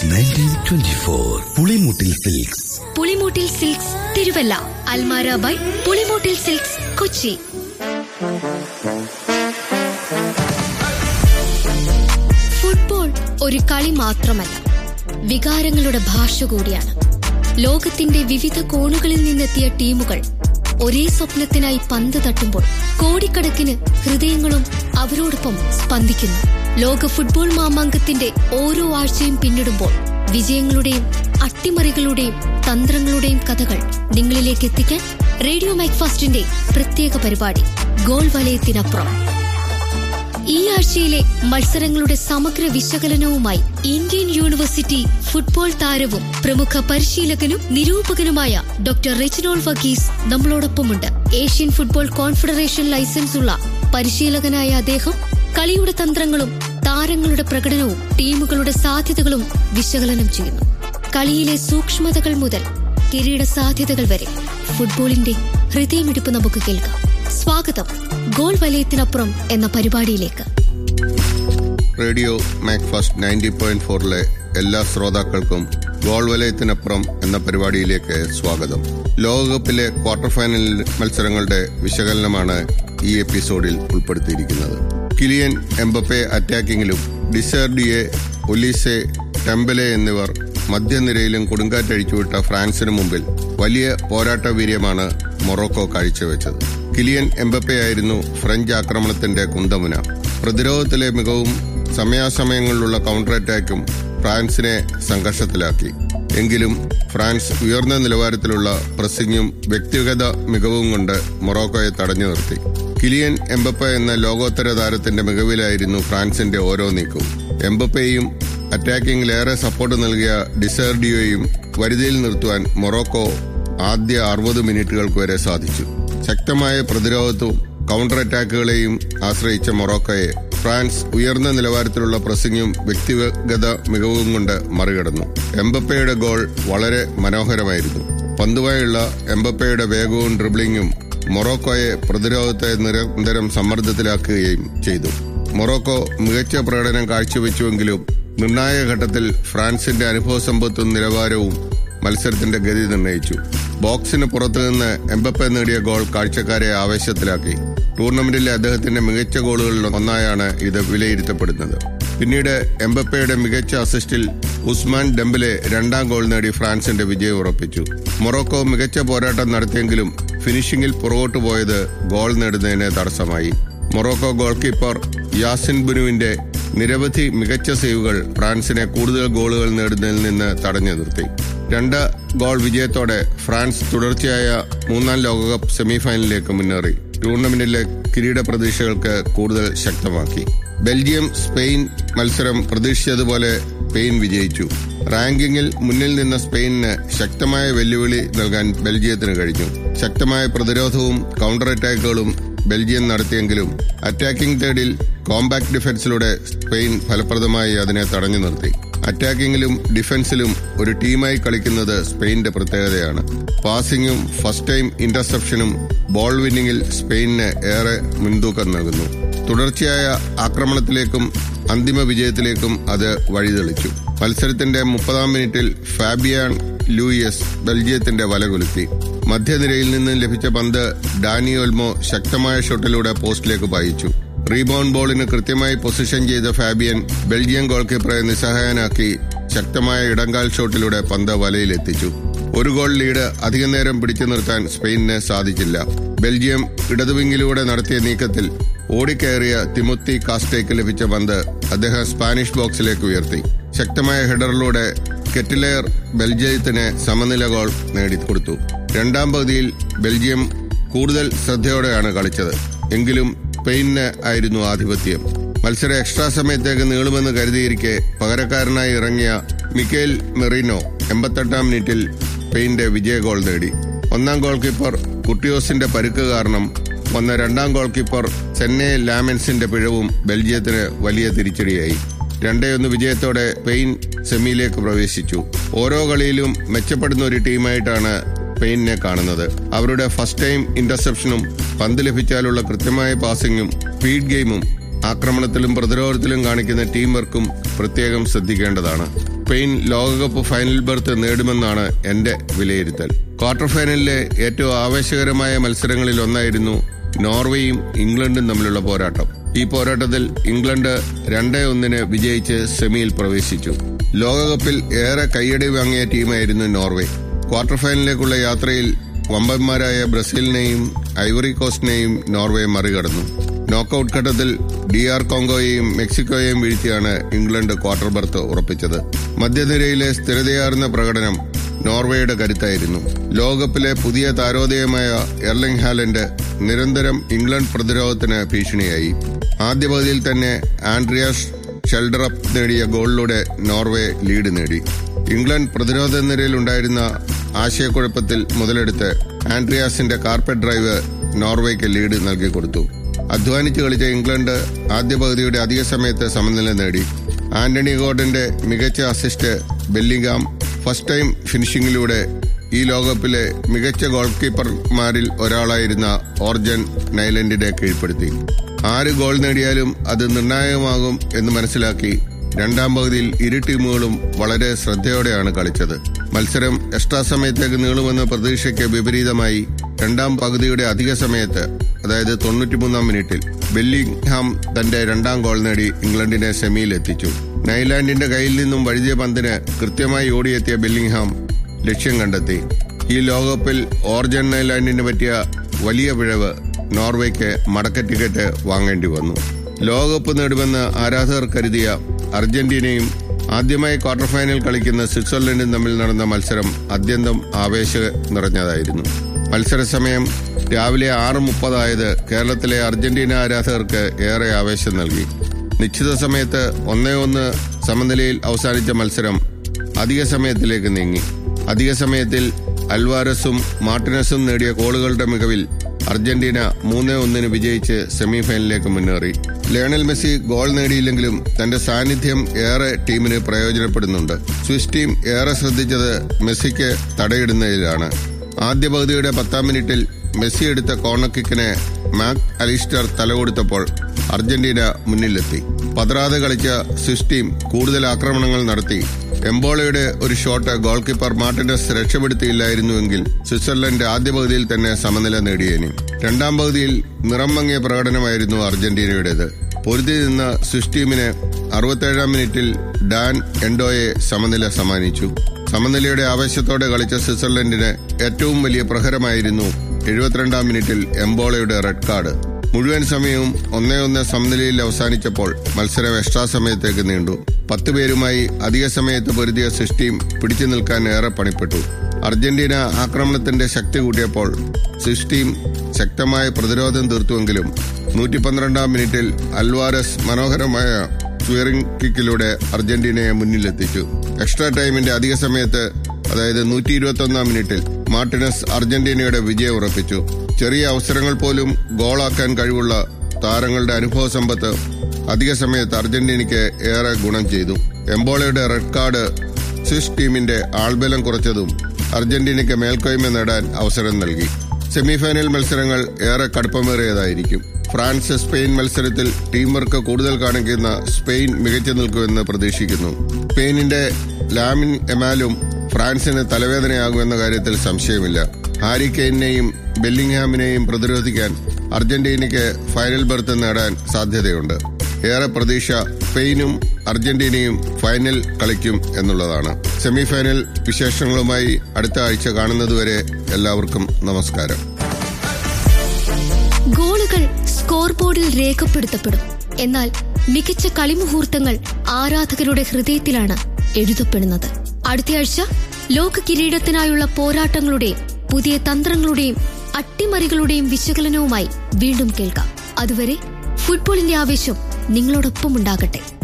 nineteen twenty four Pulimoottil silks Pulimoottil silks Thiruvalla Almara by Pulimoottil silks Kochi football ഒരു കളി മാത്രമല്ല വികാരങ്ങളുടെ ഭാഷ കൂടിയാണ് ലോകത്തിന്റെ വിവിധ കോണുകളിൽ നിന്നെത്തിയ ടീമുകൾ ഒരേ സ്വപ്നത്തിനായി പന്ത് തട്ടുമ്പോൾ കോടിക്കണക്കിന് ഹൃദയങ്ങളും അവരോടൊപ്പം സ്പന്ദിക്കുന്നു ലോക ഫുട്ബോൾ മാമാങ്കത്തിന്റെ ഓരോ ആഴ്ചയും പിന്നിടുമ്പോൾ വിജയങ്ങളുടെയും അട്ടിമറികളുടെയും തന്ത്രങ്ങളുടെയും കഥകൾ നിങ്ങളിലേക്ക് എത്തിക്കാൻ റേഡിയോ മൈക്ക് ഫാസ്റ്റിന്റെ പ്രത്യേക പരിപാടി ഗോൾ വലയത്തിനപ്പുറം ഈ ആഴ്ചയിലെ മത്സരങ്ങളുടെ സമഗ്ര വിശകലനവുമായി ഇന്ത്യൻ യൂണിവേഴ്സിറ്റി ഫുട്ബോൾ താരവും പ്രമുഖ പരിശീലകനും നിരൂപകനുമായ ഡോക്ടർ റെജിനോൾ വഗീസ് നമ്മളോടൊപ്പമുണ്ട് ഏഷ്യൻ ഫുട്ബോൾ കോൺഫെഡറേഷൻ ലൈസൻസ് ഉള്ള പരിശീലകനായ അദ്ദേഹം കളിയുടെ തന്ത്രങ്ങളും താരങ്ങളുടെ പ്രകടനവും ടീമുകളുടെ സാധ്യതകളും വിശകലനം ചെയ്യുന്നു കളിയിലെ സൂക്ഷ്മതകൾ മുതൽ കിരീട സാധ്യതകൾ വരെ ഫുട്ബോളിന്റെ ഹൃദയമിടിപ്പ് നമുക്ക് കേൾക്കാം സ്വാഗതം ഗോൾ വലയത്തിനപ്പുറം എന്ന പരിപാടിയിലേക്ക് റേഡിയോ മാക്ഫാസ്റ്റ് നയൻറ്റി പോയിന്റ് ഫോറിലെ എല്ലാ ശ്രോതാക്കൾക്കും ഗോൾ വലയത്തിനപ്പുറം എന്ന പരിപാടിയിലേക്ക് സ്വാഗതം ലോകകപ്പിലെ ക്വാർട്ടർ ഫൈനൽ മത്സരങ്ങളുടെ വിശകലനമാണ് ഈ എപ്പിസോഡിൽ ഉൾപ്പെടുത്തിയിരിക്കുന്നത് കിലിയൻ എംബപ്പെ അറ്റാക്കിങ്ങിലും ഡിസർഡിയെ ഒലീസെ ടെമ്പലെ എന്നിവർ മധ്യനിരയിലും കൊടുങ്കാറ്റഴിച്ചുവിട്ട ഫ്രാൻസിന് മുമ്പിൽ വലിയ പോരാട്ട വീര്യമാണ് മൊറോക്കോ കാഴ്ചവെച്ചത് കിലിയൻ എംബപ്പയായിരുന്നു ഫ്രഞ്ച് ആക്രമണത്തിന്റെ കുന്തമുന പ്രതിരോധത്തിലെ മികവും സമയാസമയങ്ങളിലുള്ള കൗണ്ടർ അറ്റാക്കും ഫ്രാൻസിനെ സംഘർഷത്തിലാക്കി എങ്കിലും ഫ്രാൻസ് ഉയർന്ന നിലവാരത്തിലുള്ള പ്രസിംഗും വ്യക്തിഗത മികവും കൊണ്ട് മൊറോക്കോയെ തടഞ്ഞു നിർത്തി കിലിയൻ എംബപ്പ എന്ന ലോകോത്തര താരത്തിന്റെ മികവിലായിരുന്നു ഫ്രാൻസിന്റെ ഓരോ നീക്കവും എംബപ്പയും അറ്റാക്കിംഗിലേറെ സപ്പോർട്ട് നൽകിയ ഡിസേർഡിയോയും വരുതിയിൽ നിർത്തുവാൻ മൊറോക്കോ ആദ്യ അറുപത് മിനിറ്റുകൾക്ക് വരെ സാധിച്ചു ശക്തമായ പ്രതിരോധവും കൗണ്ടർ അറ്റാക്കുകളെയും ആശ്രയിച്ച മൊറോക്കോയെ ഫ്രാൻസ് ഉയർന്ന നിലവാരത്തിലുള്ള പ്രസിംഗും വ്യക്തിഗത മികവും കൊണ്ട് മറികടന്നു എംബപ്പയുടെ ഗോൾ വളരെ മനോഹരമായിരുന്നു പന്തുമായുള്ള എംബപ്പയുടെ വേഗവും ഡ്രിബ്ലിംഗും മൊറോക്കോയെ പ്രതിരോധത്തെ നിരന്തരം സമ്മർദ്ദത്തിലാക്കുകയും ചെയ്തു മൊറോക്കോ മികച്ച പ്രകടനം കാഴ്ചവെച്ചുവെങ്കിലും നിർണായക ഘട്ടത്തിൽ ഫ്രാൻസിന്റെ അനുഭവ സമ്പത്തും നിലവാരവും മത്സരത്തിന്റെ ഗതി നിർണയിച്ചു ബോക്സിന് പുറത്തുനിന്ന് എംബപ്പെ നേടിയ ഗോൾ കാഴ്ചക്കാരെ ആവേശത്തിലാക്കി ടൂർണമെന്റിലെ അദ്ദേഹത്തിന്റെ മികച്ച ഗോളുകളിൽ ഒന്നായാണ് ഇത് വിലയിരുത്തപ്പെടുന്നത് പിന്നീട് എംബപ്പയുടെ മികച്ച അസിസ്റ്റിൽ ഉസ്മാൻ ഡെംബലെ രണ്ടാം ഗോൾ നേടി ഫ്രാൻസിന്റെ വിജയം ഉറപ്പിച്ചു മൊറോക്കോ മികച്ച പോരാട്ടം നടത്തിയെങ്കിലും ഫിനിഷിംഗിൽ പുറകോട്ട് പോയത് ഗോൾ നേടുന്നതിന് തടസ്സമായി മൊറോക്കോ ഗോൾ കീപ്പർ യാസിൻ ബുനുവിന്റെ നിരവധി മികച്ച സേവുകൾ ഫ്രാൻസിനെ കൂടുതൽ ഗോളുകൾ നേടുന്നതിൽ നിന്ന് തടഞ്ഞു നിർത്തി രണ്ട് ഗോൾ വിജയത്തോടെ ഫ്രാൻസ് തുടർച്ചയായ മൂന്നാം ലോകകപ്പ് സെമിഫൈനലിലേക്ക് മുന്നേറി ടൂർണമെന്റിലെ കിരീട പ്രതീക്ഷകൾക്ക് കൂടുതൽ ശക്തമാക്കി ബെൽജിയം സ്പെയിൻ മത്സരം പ്രതീക്ഷിച്ചതുപോലെ സ്പെയിൻ വിജയിച്ചു റാങ്കിങ്ങിൽ മുന്നിൽ നിന്ന സ്പെയിനിന് ശക്തമായ വെല്ലുവിളി നൽകാൻ ബെൽജിയത്തിന് കഴിഞ്ഞു ശക്തമായ പ്രതിരോധവും കൗണ്ടർ അറ്റാക്കുകളും ബെൽജിയം നടത്തിയെങ്കിലും അറ്റാക്കിംഗ് തേർഡിൽ കോമ്പാക്ട് ഡിഫൻസിലൂടെ സ്പെയിൻ ഫലപ്രദമായി അതിനെ തടഞ്ഞു നിർത്തി അറ്റാക്കിംഗിലും ഡിഫൻസിലും ഒരു ടീമായി കളിക്കുന്നത് സ്പെയിന്റെ പ്രത്യേകതയാണ് പാസിംഗും ഫസ്റ്റ് ടൈം ഇന്റർസെപ്ഷനും ബോൾ വിന്നിംഗിൽ സ്പെയിനിന് ഏറെ മുൻതൂക്കം നൽകുന്നു തുടർച്ചയായ ആക്രമണത്തിലേക്കും അന്തിമ വിജയത്തിലേക്കും അത് വഴിതെളിച്ചു മത്സരത്തിന്റെ മുപ്പതാം മിനിറ്റിൽ ഫാബിയാൻ ലൂയിയസ് ബെൽജിയത്തിന്റെ വല കൊലുത്തി മധ്യനിരയിൽ നിന്ന് ലഭിച്ച പന്ത് ഡാനിയോൽമോ ശക്തമായ ഷോട്ടിലൂടെ പോസ്റ്റിലേക്ക് പായിച്ചു റീബൗണ്ട് ബോളിന് കൃത്യമായി പൊസിഷൻ ചെയ്ത ഫാബിയൻ ബെൽജിയം ഗോൾ കീപ്പറെ നിസ്സഹായനാക്കി ശക്തമായ ഇടങ്കാൽ ഷോട്ടിലൂടെ പന്ത് വലയിലെത്തിച്ചു ഒരു ഗോൾ ലീഡ് അധിക നേരം പിടിച്ചു നിർത്താൻ സ്പെയിനിന് സാധിച്ചില്ല ബെൽജിയം ഇടതുവിങ്ങിലൂടെ നടത്തിയ നീക്കത്തിൽ ഓടിക്കയറിയ തിമുത്തി കാസ്റ്റേക്ക് ലഭിച്ച പന്ത് അദ്ദേഹം സ്പാനിഷ് ബോക്സിലേക്ക് ഉയർത്തി ശക്തമായ ഹെഡറിലൂടെ കെറ്റിലെയർ ബെൽജിയത്തിന് സമനില ഗോൾ നേടിക്കൊടുത്തു രണ്ടാം പകുതിയിൽ ബെൽജിയം കൂടുതൽ ശ്രദ്ധയോടെയാണ് കളിച്ചത് എങ്കിലും സ്പെയിനിന് ആയിരുന്നു ആധിപത്യം മത്സരം എക്സ്ട്രാ സമയത്തേക്ക് നീളുമെന്ന് കരുതിയിരിക്കെ പകരക്കാരനായി ഇറങ്ങിയ മിക്കേൽ മെറീനോ എൺപത്തെട്ടാം മിനിറ്റിൽ സ്പെയിന്റെ വിജയ ഗോൾ നേടി ഒന്നാം ഗോൾ കീപ്പർ കുട്ടിയോസിന്റെ പരുക്ക് കാരണം വന്ന രണ്ടാം ഗോൾ കീപ്പർ ചെന്നൈ ലാമൻസിന്റെ പിഴവും ബെൽജിയത്തിന് വലിയ തിരിച്ചടിയായി രണ്ടേ ഒന്ന് വിജയത്തോടെ സ്പെയിൻ സെമിയിലേക്ക് പ്രവേശിച്ചു ഓരോ കളിയിലും മെച്ചപ്പെടുന്ന ഒരു ടീമായിട്ടാണ് സ്പെയിനിനെ കാണുന്നത് അവരുടെ ഫസ്റ്റ് ടൈം ഇന്റർസെപ്ഷനും പന്ത് ലഭിച്ചാലുള്ള കൃത്യമായ പാസിംഗും സ്പീഡ് ഗെയിമും ആക്രമണത്തിലും പ്രതിരോധത്തിലും കാണിക്കുന്ന ടീം വർക്കും പ്രത്യേകം ശ്രദ്ധിക്കേണ്ടതാണ് സ്പെയിൻ ലോകകപ്പ് ഫൈനൽ ബർത്ത് നേടുമെന്നാണ് എന്റെ വിലയിരുത്തൽ ക്വാർട്ടർ ഫൈനലിലെ ഏറ്റവും ആവേശകരമായ മത്സരങ്ങളിൽ ഒന്നായിരുന്നു നോർവേയും ഇംഗ്ലണ്ടും തമ്മിലുള്ള പോരാട്ടം ഈ പോരാട്ടത്തിൽ ഇംഗ്ലണ്ട് രണ്ടേ ഒന്നിന് വിജയിച്ച് സെമിയിൽ പ്രവേശിച്ചു ലോകകപ്പിൽ ഏറെ കയ്യടി വാങ്ങിയ ടീമായിരുന്നു നോർവേ ക്വാർട്ടർ ഫൈനലിലേക്കുള്ള യാത്രയിൽ വമ്പന്മാരായ ബ്രസീലിനെയും ഐവറി കോസ്റ്റിനെയും നോർവേ മറികടന്നു നോക്കൌട്ട് ഘട്ടത്തിൽ ഡി ആർ കോങ്കോയെയും മെക്സിക്കോയെയും വീഴ്ത്തിയാണ് ഇംഗ്ലണ്ട് ക്വാർട്ടർ ബർത്ത് ഉറപ്പിച്ചത് മധ്യനിരയിലെ സ്ഥിരതയാർന്ന പ്രകടനം നോർവേയുടെ കരുത്തായിരുന്നു ലോകകപ്പിലെ പുതിയ താരോദയമായ എർലിംഗ് ഹാലൻഡ് നിരന്തരം ഇംഗ്ലണ്ട് പ്രതിരോധത്തിന് ഭീഷണിയായി ആദ്യ പകുതിയിൽ തന്നെ ആൻഡ്രിയാസ് ഷെൽഡറപ്പ് നേടിയ ഗോളിലൂടെ നോർവേ ലീഡ് നേടി ഇംഗ്ലണ്ട് പ്രതിരോധ നിരയിലുണ്ടായിരുന്ന ആശയക്കുഴപ്പത്തിൽ മുതലെടുത്ത് ആൻഡ്രിയാസിന്റെ കാർപ്പറ്റ് ഡ്രൈവ് നോർവേക്ക് ലീഡ് നൽകി കൊടുത്തു അധ്വാനിച്ച് കളിച്ച ഇംഗ്ലണ്ട് ആദ്യ പകുതിയുടെ അധിക സമയത്ത് സമനില നേടി ആന്റണി ഗോർഡന്റെ മികച്ച അസിസ്റ്റ് ബെല്ലിംഗാം ഫസ്റ്റ് ടൈം ഫിനിഷിംഗിലൂടെ ഈ ലോകകപ്പിലെ മികച്ച ഗോൾ കീപ്പർമാരിൽ ഒരാളായിരുന്ന ഓർജൻ നൈലൻഡിനെ കീഴ്പ്പെടുത്തി ആര് ഗോൾ നേടിയാലും അത് നിർണായകമാകും എന്ന് മനസ്സിലാക്കി രണ്ടാം പകുതിയിൽ ഇരു ടീമുകളും വളരെ ശ്രദ്ധയോടെയാണ് കളിച്ചത് മത്സരം എക്സ്ട്രാ സമയത്തേക്ക് നീളുമെന്ന പ്രതീക്ഷയ്ക്ക് വിപരീതമായി രണ്ടാം പകുതിയുടെ അധിക സമയത്ത് അതായത് തൊണ്ണൂറ്റിമൂന്നാം മിനിറ്റിൽ ബെല്ലിംഗ്ഹാം തന്റെ രണ്ടാം ഗോൾ നേടി ഇംഗ്ലണ്ടിനെ സെമിയിൽ എത്തിച്ചു നൈലാൻഡിന്റെ കയ്യിൽ നിന്നും വഴുതിയ പന്തിന് കൃത്യമായി ഓടിയെത്തിയ ബെല്ലിംഗ്ഹാം ലക്ഷ്യം കണ്ടെത്തി ഈ ലോകകപ്പിൽ ഓർജൻ നൈലാൻഡിന് പറ്റിയ വലിയ പിഴവ് നോർവേക്ക് മടക്ക ടിക്കറ്റ് വാങ്ങേണ്ടി വന്നു ലോകകപ്പ് നേടുമെന്ന് ആരാധകർ കരുതിയ അർജന്റീനയും ആദ്യമായി ക്വാർട്ടർ ഫൈനൽ കളിക്കുന്ന സ്വിറ്റ്സർലൻഡും തമ്മിൽ നടന്ന മത്സരം അത്യന്തം ആവേശ നിറഞ്ഞതായിരുന്നു മത്സര സമയം രാവിലെ ആറ് മുപ്പതായത് കേരളത്തിലെ അർജന്റീന ആരാധകർക്ക് ഏറെ ആവേശം നൽകി നിശ്ചിത സമയത്ത് ഒന്നേ ഒന്ന് സമനിലയിൽ അവസാനിച്ച മത്സരം അധിക സമയത്തിലേക്ക് നീങ്ങി അധിക സമയത്തിൽ അൽവാരസും മാർട്ടിനസും നേടിയ ഗോളുകളുടെ മികവിൽ അർജന്റീന മൂന്നേ ഒന്നിന് വിജയിച്ച് സെമിഫൈനലിലേക്ക് മുന്നേറി ലയണൽ മെസ്സി ഗോൾ നേടിയില്ലെങ്കിലും തന്റെ സാന്നിധ്യം ഏറെ ടീമിന് പ്രയോജനപ്പെടുന്നുണ്ട് സ്വിസ് ടീം ഏറെ ശ്രദ്ധിച്ചത് മെസ്സിക്ക് തടയിടുന്നതിലാണ് ആദ്യ പകുതിയുടെ പത്താം മിനിറ്റിൽ മെസ്സി എടുത്ത കോർണർ കിക്കിന് മാക് അലിസ്റ്റർ തലകൊടുത്തപ്പോൾ അർജന്റീന മുന്നിലെത്തി പതറാതെ കളിച്ച സ്വിസ് ടീം കൂടുതൽ ആക്രമണങ്ങൾ നടത്തി എംബോളയുടെ ഒരു ഷോട്ട് ഗോൾ കീപ്പർ മാർട്ടിനസ് രക്ഷപ്പെടുത്തിയില്ലായിരുന്നുവെങ്കിൽ സ്വിറ്റ്സർലൻഡ് ആദ്യ പകുതിയിൽ തന്നെ സമനില നേടിയേനെ രണ്ടാം പകുതിയിൽ നിറം മങ്ങിയ പ്രകടനമായിരുന്നു അർജന്റീനയുടേത് പൊരുതി നിന്ന സ്വിസ് ടീമിന് അറുപത്തേഴാം മിനിറ്റിൽ ഡാൻ എൻഡോയെ സമനില സമ്മാനിച്ചു സമനിലയുടെ ആവേശത്തോടെ കളിച്ച സ്വിറ്റ്സർലൻഡിന് ഏറ്റവും വലിയ പ്രഹരമായിരുന്നു എഴുപത്തിരണ്ടാം മിനിറ്റിൽ എംബോളയുടെ റെഡ് കാർഡ് മുഴുവൻ സമയവും ഒന്നേ ഒന്ന് സമനിലയിൽ അവസാനിച്ചപ്പോൾ മത്സരം എക്സ്ട്രാ സമയത്തേക്ക് നീണ്ടു പത്ത് പേരുമായി അധിക സമയത്ത് പൊരുതിയ സ്വിസ് ടീം പിടിച്ചു നിൽക്കാൻ ഏറെ പണിപ്പെട്ടു അർജന്റീന ആക്രമണത്തിന്റെ ശക്തി കൂട്ടിയപ്പോൾ സ്വിസ് ടീം ശക്തമായ പ്രതിരോധം തീർത്തുവെങ്കിലും നൂറ്റി പന്ത്രണ്ടാം മിനിറ്റിൽ അൽവാരസ് മനോഹരമായ സ്വിയറിംഗ് കിക്കിലൂടെ അർജന്റീനയെ മുന്നിലെത്തിച്ചു എക്സ്ട്രാ ടൈമിന്റെ അധിക സമയത്ത് അതായത് നൂറ്റി ഇരുപത്തി ഒന്നാം മിനിറ്റിൽ മാർട്ടിനസ് അർജന്റീനയുടെ വിജയം ഉറപ്പിച്ചു ചെറിയ അവസരങ്ങൾ പോലും ഗോളാക്കാൻ കഴിവുള്ള താരങ്ങളുടെ അനുഭവ സമ്പത്ത് അധിക സമയത്ത് അർജന്റീനയ്ക്ക് ഏറെ ഗുണം ചെയ്തു എംബോളയുടെ റെഡ് കാർഡ് സ്വിസ് ടീമിന്റെ ആൾബലം കുറച്ചതും അർജന്റീനയ്ക്ക് മേൽക്കോയ്മ നേടാൻ അവസരം നൽകി സെമിഫൈനൽ മത്സരങ്ങൾ ഏറെ കടുപ്പമേറിയതായിരിക്കും ഫ്രാൻസ് സ്പെയിൻ മത്സരത്തിൽ ടീം വർക്ക് കൂടുതൽ കാണിക്കുന്ന സ്പെയിൻ മികച്ചു നിൽക്കുമെന്ന് പ്രതീക്ഷിക്കുന്നു സ്പെയിനിന്റെ ലാമിൻ എമാലും ഫ്രാൻസിന് തലവേദനയാകുമെന്ന കാര്യത്തിൽ സംശയമില്ല ഹാരി കെയിനെയും ബെല്ലിംഗ്ഹാമിനെയും പ്രതിരോധിക്കാൻ അർജന്റീനയ്ക്ക് ഫൈനൽ ബർത്ത് നേടാൻ സാധ്യതയുണ്ട് ഏറെ പ്രതീക്ഷ സ്പെയിനും അർജന്റീനയും ഫൈനൽ കളിക്കും എന്നുള്ളതാണ് സെമിഫൈനൽ വിശേഷങ്ങളുമായി അടുത്ത ആഴ്ച കാണുന്നതുവരെ എല്ലാവർക്കും നമസ്കാരം ഗോളുകൾ സ്കോർ ബോർഡിൽ രേഖപ്പെടുത്തപ്പെടും എന്നാൽ മികച്ച കളിമുഹൂർത്തങ്ങൾ ആരാധകരുടെ ഹൃദയത്തിലാണ് എഴുതപ്പെടുന്നത് അടുത്തയാഴ്ച ലോക കിരീടത്തിനായുള്ള പോരാട്ടങ്ങളുടെയും പുതിയ തന്ത്രങ്ങളുടെയും അട്ടിമറികളുടെയും വിശകലനവുമായി വീണ്ടും കേൾക്കാം അതുവരെ ഫുട്ബോളിന്റെ ആവേശം നിങ്ങളോടൊപ്പം ഉണ്ടാകട്ടെ